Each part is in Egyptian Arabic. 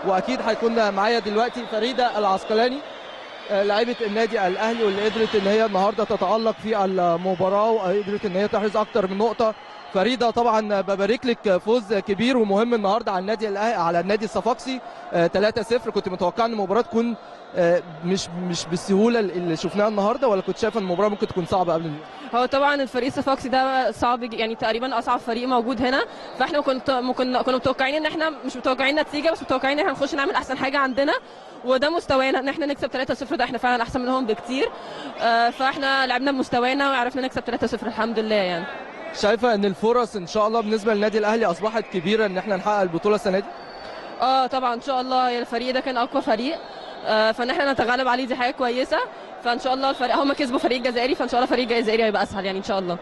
واكيد هيكون معايا دلوقتي فريده العسقلاني آه، لاعبه النادي الاهلي واللي قدرت ان هي النهارده تتالق في المباراه وقدرت ان هي تحرز اكتر من نقطه فريده طبعا ببارك لك فوز كبير ومهم النهارده على النادي الاهلي على النادي الصفاقسي آه، 3-0 كنت متوقع ان المباراه تكون آه، مش مش بالسهوله اللي شفناها النهارده ولا كنت شايف ان المباراه ممكن تكون صعبه قبل اليوم؟ هو طبعا الفريق صفاقسي ده صعب ج- يعني تقريبا اصعب فريق موجود هنا فاحنا كنت كنا كنا متوقعين ان احنا مش متوقعين نتيجه بس متوقعين ان احنا نخش نعمل احسن حاجه عندنا وده مستوانا ان احنا نكسب 3-0 ده احنا فعلا احسن منهم بكتير آه، فاحنا لعبنا بمستوانا وعرفنا نكسب 3-0 الحمد لله يعني شايفه ان الفرص ان شاء الله بالنسبه للنادي الاهلي اصبحت كبيره ان احنا نحقق البطوله السنه دي؟ اه طبعا ان شاء الله هي الفريق ده كان اقوى فريق آه، فان احنا نتغلب عليه دي حاجه كويسه فان شاء الله الفريق هم كسبوا فريق جزائري فان شاء الله فريق جزائري هيبقى اسهل يعني ان شاء الله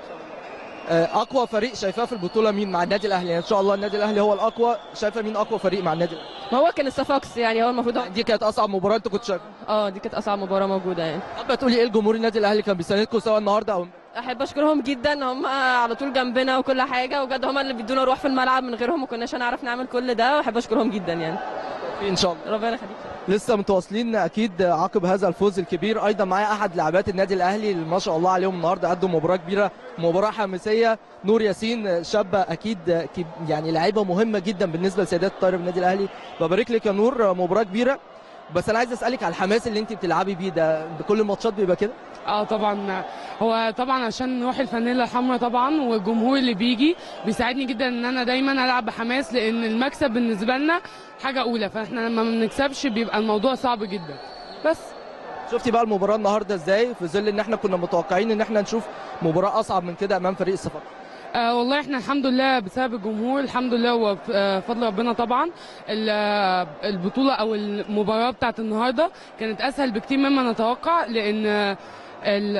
آه، اقوى فريق شايفاه في البطوله مين مع النادي الاهلي يعني ان شاء الله النادي الاهلي هو الاقوى شايفه مين اقوى فريق مع النادي الاهلي ما هو كان الصفاقسي يعني هو المفروض هو- دي كانت اصعب مباراه انت كنت شايفها اه دي كانت اصعب مباراه موجوده يعني حابه تقولي ايه الجمهور النادي الاهلي كان بيساندكم سواء النهارده او احب اشكرهم جدا هم على طول جنبنا وكل حاجه وبجد هم اللي بيدونا روح في الملعب من غيرهم ما كناش هنعرف نعمل كل ده واحب اشكرهم جدا يعني في ان شاء الله ربنا يخليك لسه متواصلين اكيد عقب هذا الفوز الكبير ايضا معايا احد لاعبات النادي الاهلي اللي ما شاء الله عليهم النهارده قدوا مباراه كبيره مباراه حماسيه نور ياسين شابه اكيد كب- يعني لعيبه مهمه جدا بالنسبه لسيدات الطايره بالنادي الاهلي ببارك لك يا نور مباراه كبيره بس انا عايز اسالك على الحماس اللي انت بتلعبي بيه ده بكل الماتشات بيبقى كده اه طبعا هو طبعا عشان روح الفانيلا الحمراء طبعا والجمهور اللي بيجي بيساعدني جدا ان انا دايما العب بحماس لان المكسب بالنسبه لنا حاجه اولى فاحنا لما ما بنكسبش بيبقى الموضوع صعب جدا بس شفتي بقى المباراه النهارده ازاي في ظل ان احنا كنا متوقعين ان احنا نشوف مباراه اصعب من كده امام فريق الصفاقس آه والله احنا الحمد لله بسبب الجمهور الحمد لله وفضل ربنا طبعا ال- آه، البطوله او المباراه بتاعت النهارده كانت اسهل بكتير مما نتوقع لان آه، ال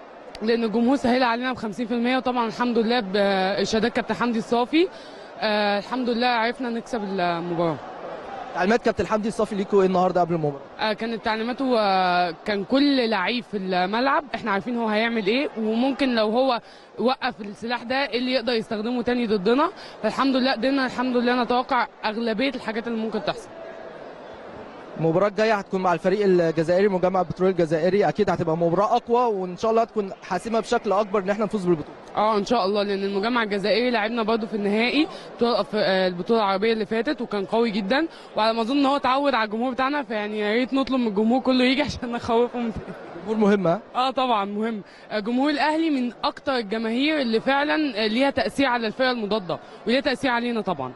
لان الجمهور سهل علينا ب 50% وطبعا الحمد لله بارشادات كابتن حمدي الصافي آه الحمد لله عرفنا نكسب المباراه تعليمات كابتن حمدي الصافي ليكوا ايه النهارده قبل المباراه آه، كانت تعليماته آه، كان كل لعيب في الملعب احنا عارفين هو هيعمل ايه وممكن لو هو وقف السلاح ده إيه اللي يقدر يستخدمه تاني ضدنا فالحمد لله قدرنا الحمد لله نتوقع اغلبيه الحاجات اللي ممكن تحصل المباراة الجاية هتكون مع الفريق الجزائري مجمع البترول الجزائري أكيد هتبقى مباراة أقوى وإن شاء الله هتكون حاسمة بشكل أكبر إن إحنا نفوز بالبطولة. اه ان شاء الله لان المجمع الجزائري لعبنا برضو في النهائي بطولة- في آه، البطوله العربيه اللي فاتت وكان قوي جدا وعلى ما اظن ان هو اتعود على الجمهور بتاعنا فيعني يا ريت نطلب من الجمهور كله يجي عشان نخوفهم تاني. الجمهور مهمة اه طبعا مهم آه، جمهور الاهلي من اكتر الجماهير اللي فعلا آه، ليها تاثير على الفرقه المضاده وليها تاثير علينا طبعا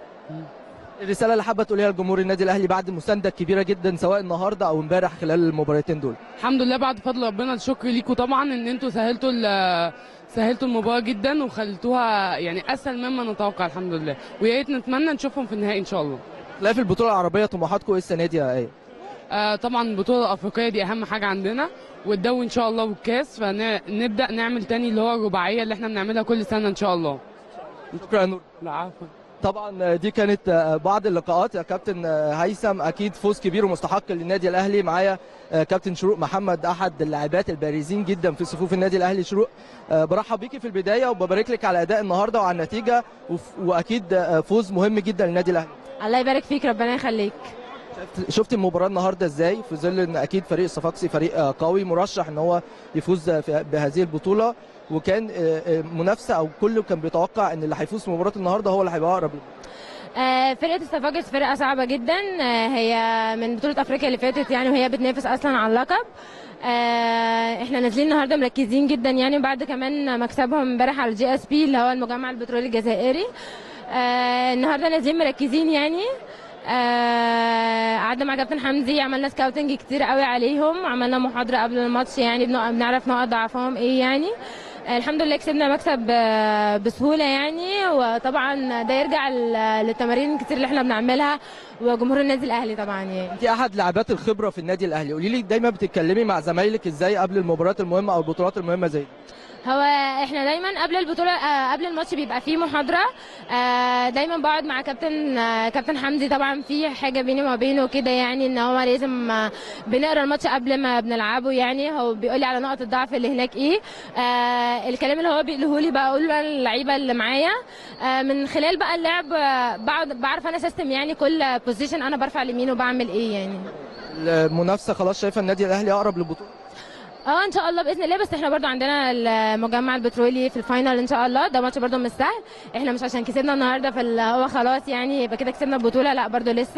الرسالة اللي حابة تقوليها لجمهور النادي الأهلي بعد مساندة كبيرة جدا سواء النهاردة أو امبارح خلال المباراتين دول. الحمد لله بعد فضل ربنا الشكر ليكم طبعا ان انتوا سهلتوا ال- سهلتوا المباراه جدا وخليتوها يعني اسهل مما نتوقع الحمد لله ويا ريت نتمنى نشوفهم في النهائي ان شاء الله خلاف البطولة العربية طموحاتكم إيه السنة دي يا إيه؟ آه طبعا البطوله الافريقيه دي اهم حاجه عندنا والدوري ان شاء الله والكاس فنبدا نعمل تاني اللي هو الرباعيه اللي احنا بنعملها كل سنه ان شاء الله شكرا يا نور. لا عفوا طبعا دي كانت بعض اللقاءات يا كابتن هيثم اكيد فوز كبير ومستحق للنادي الاهلي معايا كابتن شروق محمد احد اللاعبات البارزين جدا في صفوف النادي الاهلي شروق برحب بيكي في البدايه وببارك لك على اداء النهارده وعلى النتيجه وف- واكيد فوز مهم جدا للنادي الاهلي الله يبارك فيك ربنا يخليك شفت- شفت المباراه النهارده ازاي في ظل ان اكيد فريق الصفاقسي فريق قوي مرشح ان هو يفوز في- بهذه البطوله وكان منافسه او كله كان بيتوقع ان اللي هيفوز في مباراه النهارده هو اللي هيبقى اقرب آه، فرقه الصفاقس فرقه صعبه جدا آه، هي من بطوله افريقيا اللي فاتت يعني وهي بتنافس اصلا على اللقب آه، احنا نازلين النهارده مركزين جدا يعني بعد كمان مكسبهم امبارح على الجي اس بي اللي هو المجمع البترولي الجزائري آه، النهارده نازلين مركزين يعني آه، قعدنا مع كابتن حمدي عملنا سكاوتنج كتير قوي عليهم عملنا محاضره قبل الماتش يعني بنق- بنعرف نقط ضعفهم ايه يعني آه، الحمد لله كسبنا مكسب آه، بسهوله يعني وطبعا ده يرجع ل- للتمارين الكتير اللي احنا بنعملها وجمهور النادي الاهلي طبعا يعني انت احد لاعبات الخبره في النادي الاهلي قولي لي دايما بتتكلمي مع زمايلك ازاي قبل المباريات المهمه او البطولات المهمه زي دي هو احنا دايما قبل البطوله آه، قبل الماتش بيبقى فيه محاضره آه، دايما بقعد مع كابتن آه، كابتن حمدي طبعا في حاجه بيني وما بينه كده يعني ان هو لازم آه، بنقرا الماتش قبل ما بنلعبه يعني هو بيقول لي على نقط الضعف اللي هناك ايه آه، الكلام اللي هو بيقوله لي بقوله للعيبه اللي معايا آه، من خلال بقى اللعب آه، بقعد بعرف انا سيستم يعني كل بوزيشن انا برفع لمين وبعمل ايه يعني المنافسه خلاص شايفه النادي الاهلي اقرب للبطوله اه ان شاء الله باذن الله بس احنا برضو عندنا المجمع البترولي في الفاينل ان شاء الله ده ماتش برضو مش سهل احنا مش عشان كسبنا النهارده في هو خلاص يعني يبقى كده كسبنا البطوله لا برضو لسه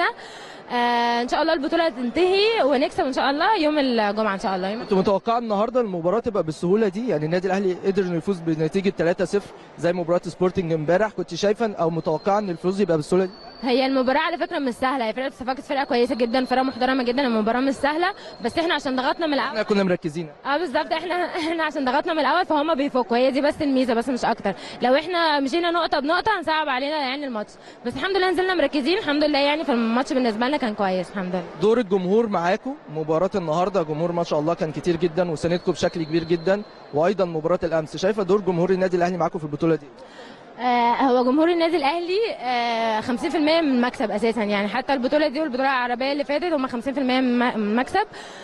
آه ان شاء الله البطوله تنتهي ونكسب ان شاء الله يوم الجمعه ان شاء الله يوم كنت متوقع النهارده المباراه تبقى بالسهوله دي يعني النادي الاهلي قدر انه يفوز بنتيجه 3-0 زي مباراه سبورتنج امبارح كنت شايفه او متوقعه ان الفوز يبقى بالسهوله دي هي المباراة على فكرة مش سهلة هي فرقة صفاقس فرقة كويسة جدا فرقة محترمة جدا المباراة مش سهلة بس احنا عشان ضغطنا من الأول احنا كنا مركزين اه بالظبط احنا احنا عشان ضغطنا من الاول فهم بيفكوا هي دي بس الميزه بس مش اكتر لو احنا مشينا نقطه بنقطه هنصعب علينا يعني الماتش بس الحمد لله نزلنا مركزين الحمد لله يعني فالماتش بالنسبه لنا كان كويس الحمد لله دور الجمهور معاكم مباراه النهارده جمهور ما شاء الله كان كتير جدا وساندكم بشكل كبير جدا وايضا مباراه الامس شايفه دور جمهور النادي الاهلي معاكم في البطوله دي آه هو جمهور النادي الاهلي آه 50% من المكسب اساسا يعني حتى البطوله دي والبطوله العربيه اللي فاتت هم 50% من المكسب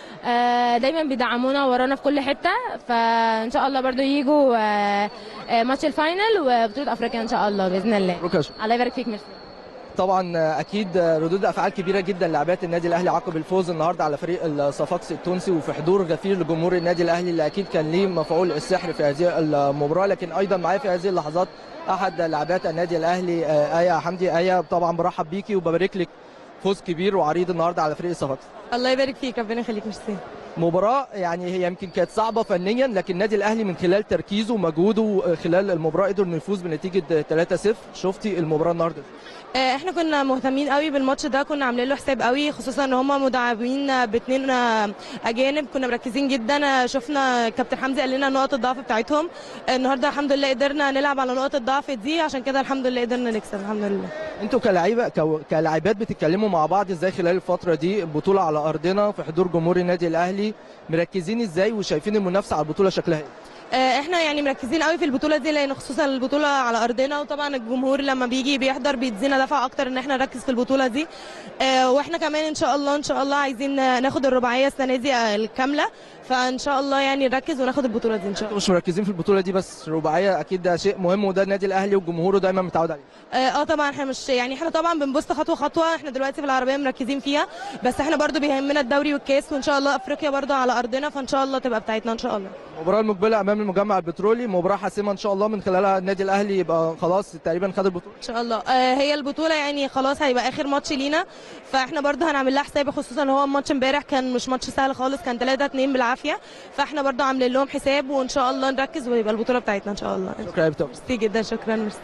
آه دايما بيدعمونا ورانا في كل حته فان شاء الله برضو يجوا آه آه ماتش الفاينل وبطوله افريقيا ان شاء الله باذن الله مبروك يا شباب. الله يبارك فيك ميرسي طبعا اكيد ردود افعال كبيره جدا لاعبات النادي الاهلي عقب الفوز النهارده على فريق الصفاقس التونسي وفي حضور غفير لجمهور النادي الاهلي اللي اكيد كان ليه مفعول السحر في هذه المباراه لكن ايضا معايا في هذه اللحظات احد لاعبات النادي الاهلي آه، ايه حمدي ايه طبعا برحب بيكي وببارك لك فوز كبير وعريض النهارده على فريق الصفاقس الله يبارك فيك ربنا يخليك ميرسي مباراة يعني هي يمكن كانت صعبة فنيا لكن النادي الأهلي من خلال تركيزه ومجهوده خلال المباراة قدر إنه يفوز بنتيجة 3-0 شفتي المباراة النهارده آه، احنا كنا مهتمين قوي بالماتش ده كنا عاملين له حساب قوي خصوصا ان هم مدعمين باثنين آه، اجانب كنا مركزين جدا آه، شفنا كابتن حمدي قال لنا نقط الضعف بتاعتهم آه، النهارده الحمد لله قدرنا نلعب على نقط الضعف دي عشان كده الحمد لله قدرنا نكسب الحمد لله انتوا كلاعيبه كو- كلاعبات بتتكلموا مع بعض ازاي خلال الفتره دي البطوله على ارضنا في حضور جمهور النادي الاهلي مركزين ازاي وشايفين المنافسه على البطوله شكلها ايه آه، احنا يعني مركزين قوي في البطوله دي لان خصوصا البطوله على ارضنا وطبعا الجمهور لما بيجي بيحضر بيدينا دفعه اكتر ان احنا نركز في البطوله دي آه، واحنا كمان ان شاء الله ان شاء الله عايزين ناخد الرباعيه السنه دي آه، الكامله فان شاء الله يعني نركز وناخد البطوله دي ان شاء انتوا الله مش مركزين في البطوله دي بس رباعيه اكيد ده شيء مهم وده النادي الاهلي وجمهوره دايما متعود عليه اه آه، طبعا احنا مش يعني احنا طبعا بنبص خطوه خطوه احنا دلوقتي في العربيه مركزين فيها بس احنا برضو بيهمنا الدوري والكاس وان شاء الله افريقيا برضو على ارضنا فان شاء الله تبقى بتاعتنا ان شاء الله المباراه المقبله امام المجمع البترولي مباراه حاسمه ان شاء الله من خلالها النادي الاهلي يبقى خلاص تقريبا خد البطوله ان شاء الله آه هي البطوله يعني خلاص هيبقى اخر ماتش لينا فاحنا برضو هنعمل لها حساب خصوصا ان هو الماتش امبارح كان مش ماتش سهل خالص كان 3 2 بالعافيه فاحنا برضو عاملين لهم حساب وان شاء الله نركز ويبقى البطوله بتاعتنا ان شاء الله شكرا يا بتوع. ميرسي جدا شكرا ميرسي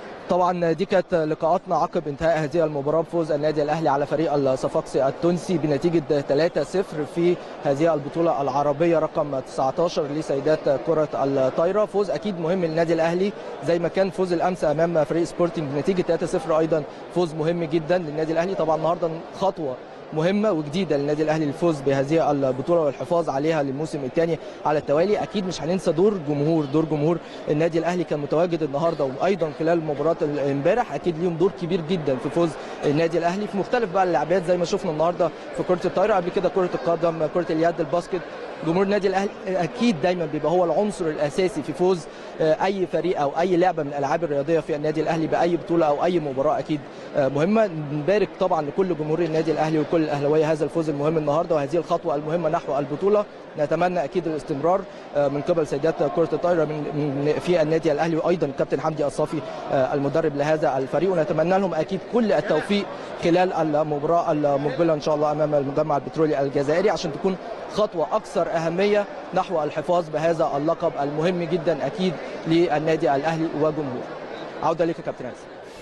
طبعا دي كانت لقاءاتنا عقب انتهاء هذه المباراه بفوز النادي الاهلي على فريق الصفاقسي التونسي بنتيجه 3-0 في هذه البطوله العربيه رقم 19 لسيدات كره الطايره فوز اكيد مهم للنادي الاهلي زي ما كان فوز الامس امام فريق سبورتنج بنتيجه 3-0 ايضا فوز مهم جدا للنادي الاهلي طبعا النهارده خطوه مهمه وجديده للنادي الاهلي الفوز بهذه البطوله والحفاظ عليها للموسم الثاني على التوالي اكيد مش هننسى دور جمهور دور جمهور النادي الاهلي كان متواجد النهارده وايضا خلال مباراه امبارح اكيد ليهم دور كبير جدا في فوز النادي الاهلي في مختلف بقى اللعبات زي ما شفنا النهارده في كره الطايره قبل كده كره القدم كره اليد الباسكت جمهور النادي الاهلي اكيد دايما بيبقى هو العنصر الاساسي في فوز آه، اي فريق او اي لعبه من الالعاب الرياضيه في النادي الاهلي باي بطوله او اي مباراه اكيد آه، مهمه نبارك طبعا لكل جمهور النادي الاهلي وكل الاهلاويه هذا الفوز المهم النهارده وهذه الخطوه المهمه نحو البطوله نتمنى اكيد الاستمرار آه، من قبل سيدات كره الطايره من من- في النادي الاهلي وايضا الكابتن حمدي الصافي آه، المدرب لهذا الفريق ونتمنى لهم اكيد كل التوفيق خلال المباراه المقبله ان شاء الله امام المجمع البترولي الجزائري عشان تكون خطوه اكثر اهميه نحو الحفاظ بهذا اللقب المهم جدا اكيد للنادي الاهلي وجمهوره عوده لك يا كابتن عايز